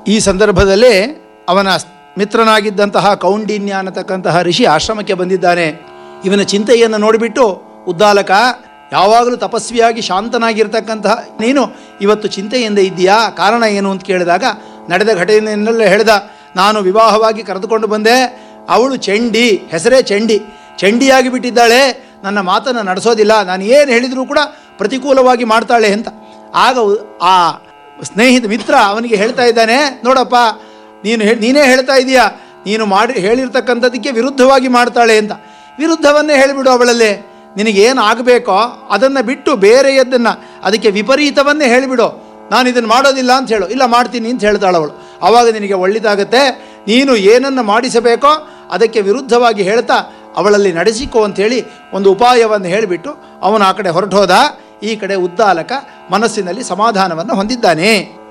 ಈ ಸಂದರ್ಭದಲ್ಲಿ ಅವನ ಮಿತ್ರನಾಗಿದ್ದಂತಹ ಕೌಂಡಿನ್ಯ ಅನ್ನತಕ್ಕಂತಹ ಋಷಿ ಆಶ್ರಮಕ್ಕೆ ಬಂದಿದ್ದಾನೆ ಇವನ ಚಿಂತೆಯನ್ನು ನೋಡಿಬಿಟ್ಟು ಉದ್ದಾಲಕ ಯಾವಾಗಲೂ ತಪಸ್ವಿಯಾಗಿ ಶಾಂತನಾಗಿರ್ತಕ್ಕಂತಹ ನೀನು ಇವತ್ತು ಚಿಂತೆಯಿಂದ ಇದ್ದೀಯಾ ಕಾರಣ ಏನು ಅಂತ ಕೇಳಿದಾಗ ನಡೆದ ಘಟನೆಯನ್ನೆಲ್ಲ ಹೇಳ್ದ ನಾನು ವಿವಾಹವಾಗಿ ಕರೆದುಕೊಂಡು ಬಂದೆ ಅವಳು ಚಂಡಿ ಹೆಸರೇ ಚಂಡಿ ಚಂಡಿಯಾಗಿ ಬಿಟ್ಟಿದ್ದಾಳೆ ನನ್ನ ಮಾತನ್ನು ನಡೆಸೋದಿಲ್ಲ ನಾನು ಏನು ಹೇಳಿದರೂ ಕೂಡ ಪ್ರತಿಕೂಲವಾಗಿ ಮಾಡ್ತಾಳೆ ಅಂತ ಆಗ ಉ- ಆ ಸ್ನೇಹಿತ ಮಿತ್ರ ಅವನಿಗೆ ಹೇಳ್ತಾ ಇದ್ದಾನೆ ನೋಡಪ್ಪ ನೀನು ಹೇ ನೀನೇ ಹೇಳ್ತಾ ಇದೀಯಾ ನೀನು ಮಾಡಿ ಹೇಳಿರ್ತಕ್ಕಂಥದ್ದಕ್ಕೆ ವಿರುದ್ಧವಾಗಿ ಮಾಡ್ತಾಳೆ ಅಂತ ವಿರುದ್ಧವನ್ನೇ ಹೇಳಿಬಿಡು ಅವಳಲ್ಲಿ ನಿನಗೇನು ಆಗಬೇಕೋ ಅದನ್ನು ಬಿಟ್ಟು ಬೇರೆಯದ್ದನ್ನು ಅದಕ್ಕೆ ವಿಪರೀತವನ್ನೇ ಹೇಳಿಬಿಡು ನಾನು ಇದನ್ನು ಮಾಡೋದಿಲ್ಲ ಅಂತ ಹೇಳು ಇಲ್ಲ ಮಾಡ್ತೀನಿ ಅಂತ ಹೇಳ್ತಾಳೆ ಅವಳು ಆವಾಗ ನಿನಗೆ ಒಳ್ಳೆಯದಾಗತ್ತೆ ನೀನು ಏನನ್ನು ಮಾಡಿಸಬೇಕೋ ಅದಕ್ಕೆ ವಿರುದ್ಧವಾಗಿ ಹೇಳ್ತಾ ಅವಳಲ್ಲಿ ನಡೆಸಿಕೋ ಅಂಥೇಳಿ ಒಂದು ಉಪಾಯವನ್ನು ಹೇಳಿಬಿಟ್ಟು ಅವನು ಆ ಕಡೆ ಹೊರಟೋದ ಈ ಕಡೆ ಉದ್ದಾಲಕ ಮನಸ್ಸಿನಲ್ಲಿ ಸಮಾಧಾನವನ್ನು ಹೊಂದಿದ್ದಾನೆ